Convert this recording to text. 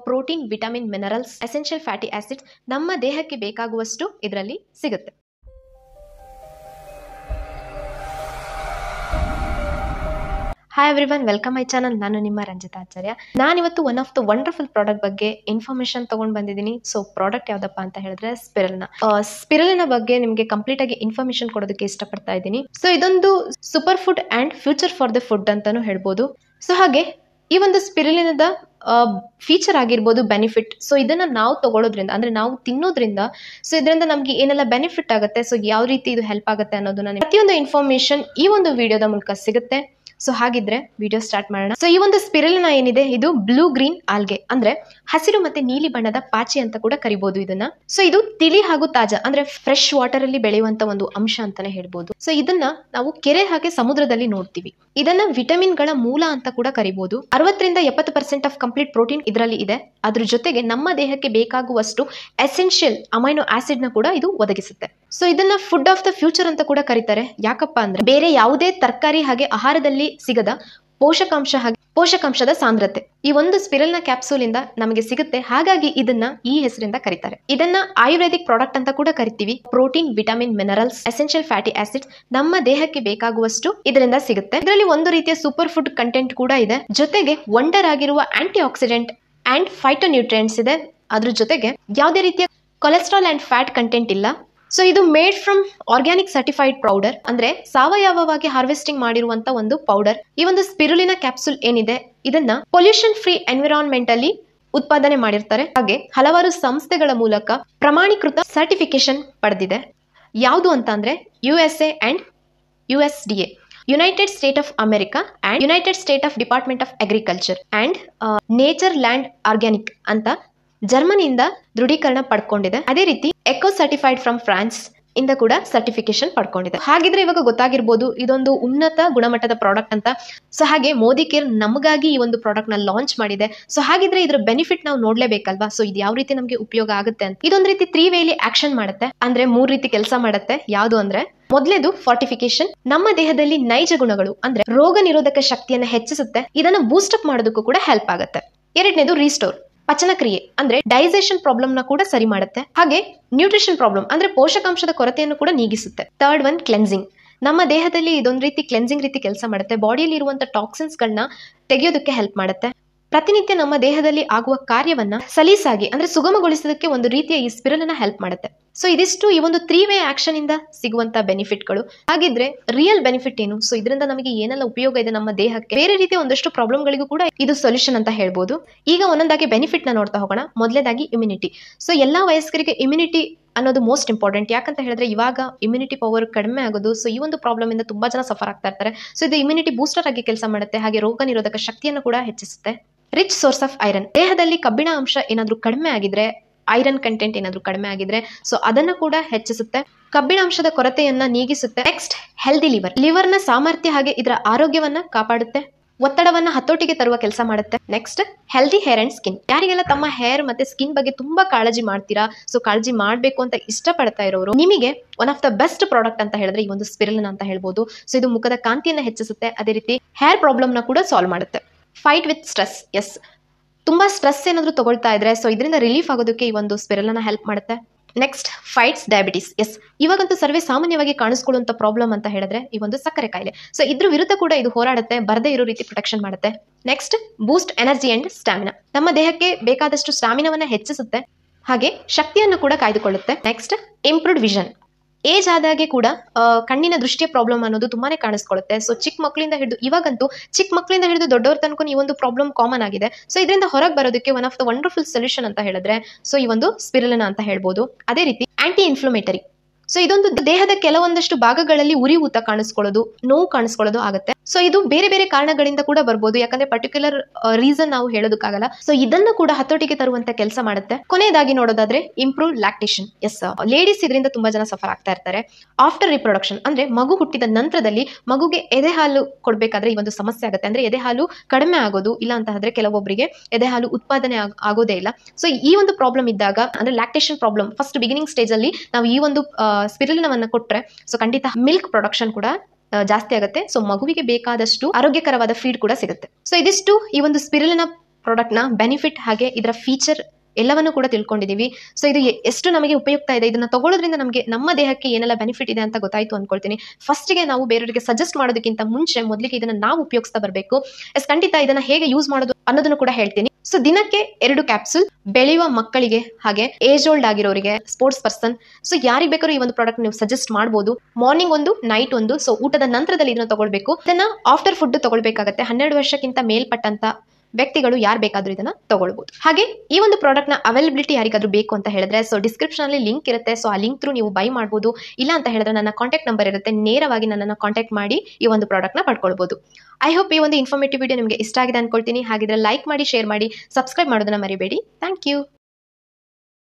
protein vitamin minerals essential fatty acids ನಮ್ಮ ದೇಹಕ್ಕೆ ಬೇಕಾಗುವಷ್ಟು ಇದರಲ್ಲಿ ಸಿಗುತ್ತೆ hi everyone welcome my channel ನಾನು ನಿಮ್ಮ ರಂಜಿತಾ ಆಚಾರ್ಯ ನಾನಿವತ್ತು one of the wonderful product ಬಗ್ಗೆ ಇನ್ಫಾರ್ಮೇಶನ್ ತಗೊಂಡ್ ಬಂದಿದ್ದೀನಿ ಸೊ ಪ್ರಾಡಕ್ಟ್ ಯಾವ್ದಪ್ಪ ಅಂತ ಹೇಳಿದ್ರೆ ಸ್ಪಿರಲ್ನ ಸ್ಪಿರಲ್ನ ಬಗ್ಗೆ ನಿಮಗೆ ಕಂಪ್ಲೀಟ್ ಆಗಿ ಇನ್ಫಾರ್ಮೇಶನ್ ಕೊಡೋದಕ್ಕೆ ಇಷ್ಟಪಡ್ತಾ ಇದ್ದೀನಿ ಸೊ ಇದೊಂದು super food and future for the food ಅಂತಾನು ಹೇಳ್ಬೋದು ಸೊ ಹಾಗೆ ಈ ಒಂದು ಸ್ಪಿರಲಿನದ ಫೀಚರ್ ಆಗಿರ್ಬೋದು ಬೆನಿಫಿಟ್ ಸೊ ಇದನ್ನ ನಾವು ತಗೊಳ್ಳೋದ್ರಿಂದ ಅಂದ್ರೆ ನಾವು ತಿನ್ನೋದ್ರಿಂದ ಸೊ ಇದರಿಂದ ನಮ್ಗೆ ಏನೆಲ್ಲ ಬೆನಿಫಿಟ್ ಆಗುತ್ತೆ ಸೊ ಯಾವ ರೀತಿ ಇದು ಹೆಲ್ಪ್ ಆಗುತ್ತೆ ಅನ್ನೋದನ್ನ ಪ್ರತಿಯೊಂದು ಇನ್ಫಾರ್ಮೇಶನ್ ಈ ಒಂದು ವಿಡಿಯೋದ ಮೂಲಕ ಸಿಗುತ್ತೆ ಸೊ ಹಾಗಿದ್ರೆ ವಿಡಿಯೋ ಸ್ಟಾರ್ಟ್ ಮಾಡೋಣ ಸೊ ಈ ಒಂದು ಸ್ಪಿರಲಿನ ಏನಿದೆ ಇದು ಬ್ಲೂ ಗ್ರೀನ್ ಆಲ್ಗೆ ಅಂದ್ರೆ ಹಸಿರು ಮತ್ತೆ ನೀಲಿ ಬಣ್ಣದ ಪಾಚಿ ಅಂತ ಕೂಡ ಕರಿಬಹುದು ಇದನ್ನ ಸೊ ಇದು ತಿಳಿ ಹಾಗೂ ತಾಜಾ ಅಂದ್ರೆ ಫ್ರೆಶ್ ವಾಟರ್ ಅಲ್ಲಿ ಬೆಳೆಯುವಂತ ಒಂದು ಅಂಶ ಅಂತಾನೆ ಹೇಳ್ಬೋದು ಸೊ ಇದನ್ನ ನಾವು ಕೆರೆ ಹಾಗೆ ಸಮುದ್ರದಲ್ಲಿ ನೋಡ್ತೀವಿ ಇದನ್ನ ವಿಟಮಿನ್ ಗಳ ಮೂಲ ಅಂತ ಕೂಡ ಕರಿಬಹುದು ಅರವತ್ತರಿಂದ ಎಪ್ಪತ್ತು ಪರ್ಸೆಂಟ್ ಆಫ್ ಕಂಪ್ಲೀಟ್ ಪ್ರೋಟೀನ್ ಇದರಲ್ಲಿ ಇದೆ ಅದ್ರ ಜೊತೆಗೆ ನಮ್ಮ ದೇಹಕ್ಕೆ ಬೇಕಾಗುವಷ್ಟು ಎಸೆನ್ಷಿಯಲ್ ಅಮೈನೋ ಆಸಿಡ್ ನ ಕೂಡ ಇದು ಒದಗಿಸುತ್ತೆ ಸೊ ಇದನ್ನ ಫುಡ್ ಆಫ್ ದ ಫ್ಯೂಚರ್ ಅಂತ ಕೂಡ ಕರೀತಾರೆ ಯಾಕಪ್ಪ ಅಂದ್ರೆ ಬೇರೆ ಯಾವುದೇ ತರಕಾರಿ ಹಾಗೆ ಆಹಾರದಲ್ಲಿ ಸಿಗದ ಪೋಷಕಾಂಶ ಹಾಗೆ ಪೋಷಕಾಂಶದ ಸಾಂದ್ರತೆ ಈ ಒಂದು ಸ್ಪಿರಲ್ನ ಕ್ಯಾಪ್ಸೂಲ್ ಇಂದ ನಮಗೆ ಸಿಗುತ್ತೆ ಹಾಗಾಗಿ ಇದನ್ನ ಈ ಹೆಸರಿಂದ ಕರೀತಾರೆ ಇದನ್ನ ಆಯುರ್ವೇದಿಕ್ ಪ್ರಾಡಕ್ಟ್ ಅಂತ ಕೂಡ ಕರಿತೀವಿ protein vitamin minerals essential fatty acids ನಮ್ಮ ದೇಹಕ್ಕೆ ಬೇಕಾಗುವಷ್ಟು ಇದರಿಂದ ಸಿಗುತ್ತೆ ಇದರಲ್ಲಿ ಒಂದು ರೀತಿಯ ಸೂಪರ್ ಫುಡ್ ಕಂಟೆಂಟ್ ಕೂಡ ಇದೆ ಜೊತೆಗೆ ವಂಡರ್ ಆಗಿರುವ ಆಂಟಿ ಆಕ್ಸಿಡೆಂಟ್ ಅಂಡ್ ಫೈಟೋನ್ಯೂಟ್ರಿಯೆಂಟ್ಸ್ ಇದೆ ಅದ್ರ ಜೊತೆಗೆ ಯಾವುದೇ ರೀತಿಯ ಕೊಲೆಸ್ಟ್ರಾಲ್ ಅಂಡ್ ಫ್ಯಾಟ್ ಕಂಟೆಂಟ್ ಇಲ್ಲ ಸೊ ಇದು made from organic certified powder ಅಂದ್ರೆ ಸಾವಯವವಾಗಿ ಹಾರ್ವೆಸ್ಟಿಂಗ್ ಮಾಡಿರುವಂತ ಒಂದು ಪೌಡರ್ ಈ ಒಂದು ಸ್ಪಿರುಲಿನ ಕ್ಯಾಪ್ಸುಲ್ ಏನಿದೆ ಇದನ್ನ ಪೊಲ್ಯೂಷನ್ ಫ್ರೀ ಎನ್ವಿರಾನ್ಮೆಂಟ್ ಅಲ್ಲಿ ಉತ್ಪಾದನೆ ಮಾಡಿರ್ತಾರೆ ಹಾಗೆ ಹಲವಾರು ಸಂಸ್ಥೆಗಳ ಮೂಲಕ ಪ್ರಮಾಣೀಕೃತ ಸರ್ಟಿಫಿಕೇಶನ್ ಪಡೆದಿದೆ ಯಾವುದು ಅಂತ ಅಂದ್ರೆ U S A and U S D A United State of America and United State of department of agriculture and nature land organic ಅಂತ ಜರ್ಮನಿಯಿಂದ ದೃಢೀಕರಣ ಪಡ್ಕೊಂಡಿದೆ ಅದೇ ರೀತಿ ಎಕೋ ಸರ್ಟಿಫೈಡ್ ಫ್ರಮ್ ಫ್ರಾನ್ಸ್ ಇಂದ ಕೂಡ ಸರ್ಟಿಫಿಕೇಶನ್ ಪಡ್ಕೊಂಡಿದೆ ಹಾಗಿದ್ರೆ ಇವಾಗ ಗೊತ್ತಾಗಿರ್ಬೋದು ಇದೊಂದು ಉನ್ನತ ಗುಣಮಟ್ಟದ ಪ್ರಾಡಕ್ಟ್ ಅಂತ ಸೊ ಹಾಗೆ ಮೋದಿ ಕೇರ್ ನಮಗಾಗಿ ಈ ಒಂದು ಪ್ರಾಡಕ್ಟ್ ನ ಲಾಂಚ್ ಮಾಡಿದೆ ಸೊ ಹಾಗಿದ್ರೆ ಇದ್ರ ಬೆನಿಫಿಟ್ ನಾವು ನೋಡ್ಲೇಬೇಕಲ್ವಾ ಸೊ ಇದು ಯಾವ ರೀತಿ ನಮಗೆ ಉಪಯೋಗ ಆಗುತ್ತೆ ಅಂತ ಇದೊಂದು ರೀತಿ ತ್ರೀ ವೇಲಿ ಆಕ್ಷನ್ ಮಾಡುತ್ತೆ ಅಂದ್ರೆ ಮೂರ್ ರೀತಿ ಕೆಲಸ ಮಾಡುತ್ತೆ ಯಾವುದು ಅಂದ್ರೆ ಮೊದಲೇದು ಫಾರ್ಟಿಫಿಕೇಶನ್ ನಮ್ಮ ದೇಹದಲ್ಲಿ ನೈಜ ಗುಣಗಳು ಅಂದ್ರೆ ರೋಗ ನಿರೋಧಕ ಶಕ್ತಿಯನ್ನ ಹೆಚ್ಚಿಸುತ್ತೆ ಇದನ್ನ ಬೂಸ್ಟಪ್ ಮಾಡೋದಕ್ಕೂ ಕೂಡ ಹೆಲ್ಪ್ ಆಗುತ್ತೆ ಎರಡನೇದು ರೀಸ್ಟೋರ್ ಪಚನಕ್ರಿಯೆ ಅಂದ್ರೆ ಡೈಜೆಷನ್ ಪ್ರಾಬ್ಲಮ್ ನ ಕೂಡ ಸರಿ ಮಾಡುತ್ತೆ ಹಾಗೆ ನ್ಯೂಟ್ರಿಷನ್ ಪ್ರಾಬ್ಲಮ್ ಅಂದ್ರೆ ಪೋಷಕಾಂಶದ ಕೊರತೆಯನ್ನು ಕೂಡ ನೀಗಿಸುತ್ತೆ ಥರ್ಡ್ ಒನ್ ಕ್ಲೆನ್ಸಿಂಗ್ ನಮ್ಮ ದೇಹದಲ್ಲಿ ಇದೊಂದು ರೀತಿ ಕ್ಲೆನ್ಸಿಂಗ್ ರೀತಿ ಕೆಲಸ ಮಾಡುತ್ತೆ ಬಾಡಿಯಲ್ಲಿ ಇರುವಂತ ಟಾಕ್ಸಿನ್ಸ್ ಗಳನ್ನ ತೆಗೆಯೋದಕ್ಕೆ ಹೆಲ್ಪ್ ಮಾಡುತ್ತೆ ಪ್ರತಿನಿತ್ಯ ನಮ್ಮ ದೇಹದಲ್ಲಿ ಆಗುವ ಕಾರ್ಯವನ್ನ ಸಲೀಸಾಗಿ ಅಂದ್ರೆ ಸುಗಮಗೊಳಿಸೋದಕ್ಕೆ ಒಂದು ರೀತಿಯ ಈ ಸ್ಪಿರಲ್ ಹೆಲ್ಪ್ ಮಾಡುತ್ತೆ ಸೊ ಇದಿಷ್ಟು ಈ ಒಂದು ತ್ರೀ ವೇ ಆಕ್ಷನ್ ಇಂದ ಸಿಗುವಂತ ಬೆನಿಫಿಟ್ಗಳು ಹಾಗಿದ್ರೆ ರಿಯಲ್ ಬೆನಿಫಿಟ್ ಏನು ಸೊ ಇದರಿಂದ ನಮಗೆ ಏನೆಲ್ಲ ಉಪಯೋಗ ಇದೆ ನಮ್ಮ ದೇಹಕ್ಕೆ ಬೇರೆ ರೀತಿಯ ಒಂದಷ್ಟು ಪ್ರಾಬ್ಲಮ್ಗಳಿಗೂ ಕೂಡ ಇದು ಸೊಲ್ಯೂಷನ್ ಅಂತ ಹೇಳ್ಬೋದು ಈಗ ಒಂದೊಂದಾಗಿ ಬೆನಿಫಿಟ್ ನ ನೋಡ್ತಾ ಹೋಗೋಣ ಮೊದಲೇದಾಗಿ ಇಮ್ಯುನಿಟಿ ಸೊ ಎಲ್ಲಾ ವಯಸ್ಕರಿಗೆ ಇಮ್ಯುನಿಟಿ ಅನ್ನೋದು ಮೋಸ್ಟ್ ಇಂಪಾರ್ಟೆಂಟ್ ಯಾಕಂತ ಹೇಳಿದ್ರೆ ಇವಾಗ ಇಮ್ಯುನಿಟಿ ಪವರ್ ಕಡಿಮೆ ಆಗೋದು ಸೊ ಈ ಒಂದು ಪ್ರಾಬ್ಲಮ್ ಇಂದ ತುಂಬಾ ಜನ ಸಫರ್ ಆಗ್ತಾ ಇರ್ತಾರೆ ಸೊ ಇದು ಇಮ್ಯುನಿಟಿ ಬೂಸ್ಟರ್ ಆಗಿ ಕೆಲಸ ಮಾಡುತ್ತೆ ಹಾಗೆ ರೋಗ ನಿರೋಧಕ ಶಕ್ತಿಯನ್ನು ಕೂಡ ಹೆಚ್ಚಿಸುತ್ತೆ ರಿಚ್ ಸೋರ್ಸ್ ಆಫ್ ಐರನ್ ದೇಹದಲ್ಲಿ ಕಬ್ಬಿಣ ಅಂಶ ಏನಾದ್ರೂ ಕಡಿಮೆ ಆಗಿದ್ರೆ ಐರನ್ ಕಂಟೆಂಟ್ ಏನಾದ್ರೂ ಕಡಿಮೆ ಆಗಿದ್ರೆ ಸೊ ಅದನ್ನ ಕೂಡ ಹೆಚ್ಚಿಸುತ್ತೆ ಕಬ್ಬಿಣಾಂಶದ ಕೊರತೆಯನ್ನ ನೀಗಿಸುತ್ತೆ ನೆಕ್ಸ್ಟ್ ಹೆಲ್ದಿ ಲಿವರ್ ಲಿವರ್ ನ ಸಾಮರ್ಥ್ಯ ಹಾಗೆ ಇದರ ಆರೋಗ್ಯವನ್ನ ಕಾಪಾಡುತ್ತೆ ಒತ್ತಡವನ್ನ ಹತೋಟಿಗೆ ತರುವ ಕೆಲಸ ಮಾಡುತ್ತೆ next healthy hair and skin ಯಾರಿಗೆಲ್ಲ ತಮ್ಮ ಹೇರ್ ಮತ್ತೆ ಸ್ಕಿನ್ ಬಗ್ಗೆ ತುಂಬಾ ಕಾಳಜಿ ಮಾಡ್ತೀರಾ ಸೊ ಕಾಳಜಿ ಮಾಡ್ಬೇಕು ಅಂತ ಇಷ್ಟಪಡ್ತಾ ಇರೋರು ನಿಮಗೆ one of the best product ಅಂತ ಹೇಳಿದ್ರೆ ಈ ಒಂದು ಸ್ಪಿರಲ್ ಅಂತ ಹೇಳ್ಬೋದು ಸೊ ಇದು ಮುಖದ ಕಾಂತಿಯನ್ನ ಹೆಚ್ಚಿಸುತ್ತೆ ಅದೇ ರೀತಿ ಹೇರ್ ಪ್ರಾಬ್ಲಮ್ ನ ಕೂಡ ಸಾಲ್ವ್ ಮಾಡುತ್ತೆ ಫೈಟ್ ವಿತ್ ಸ್ಟ್ರೆಸ್ ಎಸ್ ತುಂಬಾ ಸ್ಟ್ರೆಸ್ ಏನಾದರೂ ತಗೊಳ್ತಾ ಇದ್ರೆ ಸೊ ಇದರಿಂದ ರಿಲೀಫ್ ಆಗೋದಕ್ಕೆ ಈ ಒಂದು ಸ್ಪಿರಲ್ನ ಹೆಲ್ಪ್ ಮಾಡುತ್ತೆ ನೆಕ್ಸ್ಟ್ ಫೈಟ್ಸ್ ಡಯಾಬಿಟಿಸ್ ಎಸ್ ಇವಾಗಂತೂ ಸರ್ವೇ ಸಾಮಾನ್ಯವಾಗಿ ಕಾಣಿಸ್ಕೊಳ್ಳುವಂತ ಪ್ರಾಬ್ಲಮ್ ಅಂತ ಹೇಳಿದ್ರೆ ಈ ಒಂದು ಸಕ್ಕರೆ ಕಾಯಿಲೆ ಸೊ ಇದ್ರ ವಿರುದ್ಧ ಕೂಡ ಇದು ಹೋರಾಡುತ್ತೆ ಬರದೇ ಇರೋ ರೀತಿ ಪ್ರೊಟೆಕ್ಷನ್ ಮಾಡುತ್ತೆ next boost energy and stamina ನಮ್ಮ ದೇಹಕ್ಕೆ ಬೇಕಾದಷ್ಟು ಸ್ಟಾಮಿನಾವನ್ನ ಹೆಚ್ಚಿಸುತ್ತೆ ಹಾಗೆ ಶಕ್ತಿಯನ್ನು ಕೂಡ ಕಾಯ್ದುಕೊಳ್ಳುತ್ತೆ ನೆಕ್ಸ್ಟ್ ಇಂಪ್ರೂವ್ಡ್ ವಿಷನ್ ಏಜ್ ಆದಾಗೆ ಕೂಡ ಕಣ್ಣಿನ ದೃಷ್ಟಿಯ ಪ್ರಾಬ್ಲಮ್ ಅನ್ನೋದು ತುಂಬಾನೇ ಕಾಣಿಸ್ಕೊಳ್ಳುತ್ತೆ ಸೊ ಚಿಕ್ಕ ಮಕ್ಕಳಿಂದ ಹಿಡಿದು ಇವಾಗಂತೂ ಚಿಕ್ಕ ಮಕ್ಕಳಿಂದ ಹಿಡಿದು ದೊಡ್ಡವ್ರ ತನಕ ಈ ಒಂದು ಪ್ರಾಬ್ಲಮ್ ಕಾಮನ್ ಆಗಿದೆ ಸೊ ಇದರಿಂದ ಹೊರಗೆ ಬರೋದಕ್ಕೆ one of the wonderful solution ಅಂತ ಹೇಳಿದ್ರೆ ಸೊ ಈ ಒಂದು ಸ್ಪಿರಲಿನ ಅಂತ ಹೇಳ್ಬೋದು ಅದೇ ರೀತಿ ಆಂಟಿ ಇನ್ಫ್ಲಮೇಟರಿ ಸೊ ಇದೊಂದು ದೇಹದ ಕೆಲವೊಂದಷ್ಟು ಭಾಗಗಳಲ್ಲಿ ಉರಿ ಊತ ಕಾಣಿಸ್ಕೊಳ್ಳೋದು ನೋವು ಕಾಣಿಸ್ಕೊಳ್ಳೋದು ಆಗುತ್ತೆ ಸೊ ಇದು ಬೇರೆ ಬೇರೆ ಕಾರಣಗಳಿಂದ ಕೂಡ ಬರ್ಬೋದು ಯಾಕಂದ್ರೆ ಪರ್ಟಿಕ್ಯುಲರ್ ರೀಸನ್ ನಾವು ಹೇಳೋದಕ್ಕಾಗಲ್ಲ ಸೊ ಇದನ್ನು ಕೂಡ ಹತೋಟಿಗೆ ತರುವಂತ ಕೆಲಸ ಮಾಡುತ್ತೆ ಕೊನೆಯದಾಗಿ ನೋಡೋದಾದ್ರೆ ಇಂಪ್ರೂವ್ ಲ್ಯಾಕ್ಟೇಷನ್ ಎಸ್ ಲೇಡೀಸ್ ಇದರಿಂದ ತುಂಬಾ ಜನ ಸಫರ್ ಆಗ್ತಾ ಇರ್ತಾರೆ ಆಫ್ಟರ್ ರಿಪ್ರೊಡಕ್ಷನ್ ಅಂದ್ರೆ ಮಗು ಹುಟ್ಟಿದ ನಂತರದಲ್ಲಿ ಮಗುಗೆ ಎದೆ ಹಾಲು ಕೊಡ್ಬೇಕಾದ್ರೆ ಈ ಒಂದು ಸಮಸ್ಯೆ ಆಗುತ್ತೆ ಅಂದ್ರೆ ಎದೆ ಹಾಲು ಕಡಿಮೆ ಆಗೋದು ಇಲ್ಲ ಅಂತ ಹೇಳಿದ್ರೆ ಕೆಲವೊಬ್ಬರಿಗೆ ಎದೆ ಹಾಲು ಉತ್ಪಾದನೆ ಆಗ್- ಆಗೋದೇ ಇಲ್ಲ ಸೊ ಈ ಒಂದು ಪ್ರಾಬ್ಲಮ್ ಇದ್ದಾಗ ಅಂದ್ರೆ lactation problem first beginning stage ಅಲ್ಲಿ ನಾವು ಈ ಒಂದು ಸ್ಪಿರಿಲ್ನವನ್ನ ಕೊಟ್ರೆ ಸೊ ಖಂಡಿತ ಮಿಲ್ಕ್ ಪ್ರೊಡಕ್ಷನ್ ಕೂಡ ಆ, ಜಾಸ್ತಿ ಆಗುತ್ತೆ ಸೊ ಮಗುವಿಗೆ ಬೇಕಾದಷ್ಟು ಆರೋಗ್ಯಕರವಾದ ಫೀಡ್ ಕೂಡ ಸಿಗುತ್ತೆ ಸೊ ಇದಿಷ್ಟು ಈ ಒಂದು ಸ್ಪಿರಿಲಿನ ಪ್ರಾಡಕ್ಟ್ನ ಬೆನಿಫಿಟ್ ಹಾಗೆ ಇದರ ಫೀಚರ್ ಎಲ್ಲವನ್ನು ಕೂಡ ತಿಳ್ಕೊಂಡಿದ್ದೀವಿ ಸೊ ಇದು ಎ- ಎಷ್ಟು ನಮಗೆ ಉಪಯುಕ್ತ ಇದೆ ಇದನ್ನ ತಗೊಳ್ಳೋದ್ರಿಂದ ನಮಗೆ ನಮ್ಮ ದೇಹಕ್ಕೆ ಏನೆಲ್ಲ ಬೆನಿಫಿಟ್ ಇದೆ ಅಂತ ಗೊತ್ತಾಯ್ತು ಅನ್ಕೊಳ್ತೀನಿ ಫಸ್ಟ್ಗೆ ನಾವು ಬೇರೆಯವರಿಗೆ ಸಜೆಸ್ಟ್ ಮಾಡೋದಕ್ಕಿಂತ ಮುಂಚೆ ಮೊದಲಿಗೆ ಇದನ್ನ ನಾವು ಉಪಯೋಗಿಸ್ತಾ ಬರಬೇಕು ಎಸ್ ಖಂಡಿತ ಇದನ್ನ ಹೇಗೆ ಯೂಸ್ ಮಾಡೋದು ಅನ್ನೋದನ್ನು ಕೂಡ ಹೇಳ್ತೀನಿ ಸೊ ದಿನಕ್ಕೆ ಎರಡು ಕ್ಯಾಪ್ಸುಲ್ ಬೆಳೆಯುವ ಮಕ್ಕಳಿಗೆ ಹಾಗೆ ಏಜ್ ಓಲ್ಡ್ ಆಗಿರೋರಿಗೆ ಸ್ಪೋರ್ಟ್ಸ್ ಪರ್ಸನ್ ಸೊ ಯಾರಿಗೆ ಬೇಕಾದ್ರೂ ಈ ಒಂದು ಪ್ರಾಡಕ್ಟ್ ನೀವು ಸಜೆಸ್ಟ್ ಮಾಡಬಹುದು ಮಾರ್ನಿಂಗ್ ಒಂದು ನೈಟ್ ಒಂದು ಸೊ ಊಟದ ನಂತರದಲ್ಲಿ ಇದನ್ನ ತಗೊಳ್ಬೇಕು ಇದನ್ನ ಆಫ್ಟರ್ ಫುಡ್ ತಗೊಳ್ಬೇಕಾಗತ್ತೆ ಹನ್ನೆರಡು ವರ್ಷಕ್ಕಿಂತ ಮೇಲ್ಪಟ್ಟಂತ ವ್ಯಕ್ತಿಗಳು ಯಾರು ಬೇಕಾದ್ರೂ ಇದನ್ನ ತಗೊಳ್ಬಹುದು ಹಾಗೆ ಈ ಒಂದು ಪ್ರಾಡಕ್ಟ್ ನ ಅವೈಲಬಿಲಿಟಿ ಯಾರಿಗಾದ್ರೂ ಬೇಕು ಅಂತ ಹೇಳಿದ್ರೆ ಸೊ ಡಿಸ್ಕ್ರಿಪ್ಷನ್ ಅಲ್ಲಿ ಲಿಂಕ್ ಇರುತ್ತೆ ಸೊ ಆ ಲಿಂಕ್ ಥ್ರೂ ನೀವು ಬೈ ಮಾಡಬಹುದು ಇಲ್ಲ ಅಂತ ಹೇಳಿದ್ರೆ ನನ್ನ ಕಾಂಟ್ಯಾಕ್ಟ್ ನಂಬರ್ ಇರುತ್ತೆ ನೇರವಾಗಿ ನನ್ನನ್ನು ಕಾಂಟ್ಯಾಕ್ಟ್ ಮಾಡಿ ಈ ಒಂದು ಪ್ರಾಡಕ್ಟ್ ನ ಪಡ್ಕೊಳ್ಬಹುದು ಐ ಹೋಪ್ ಈ ಒಂದು ಇನ್ಫಾರ್ಮೇಟಿವ್ ವಿಡಿಯೋ ನಿಮಗೆ ಇಷ್ಟ ಆಗಿದೆ ಅನ್ಕೊಳ್ತೀನಿ ಹಾಗಿದ್ರೆ ಲೈಕ್ ಮಾಡಿ ಶೇರ್ ಮಾಡಿ ಸಬ್ಸ್ಕ್ರೈಬ್ ಮಾಡೋದನ್ನ ಮರಿಬೇಡಿ ಥ್ಯಾಂಕ್ ಯು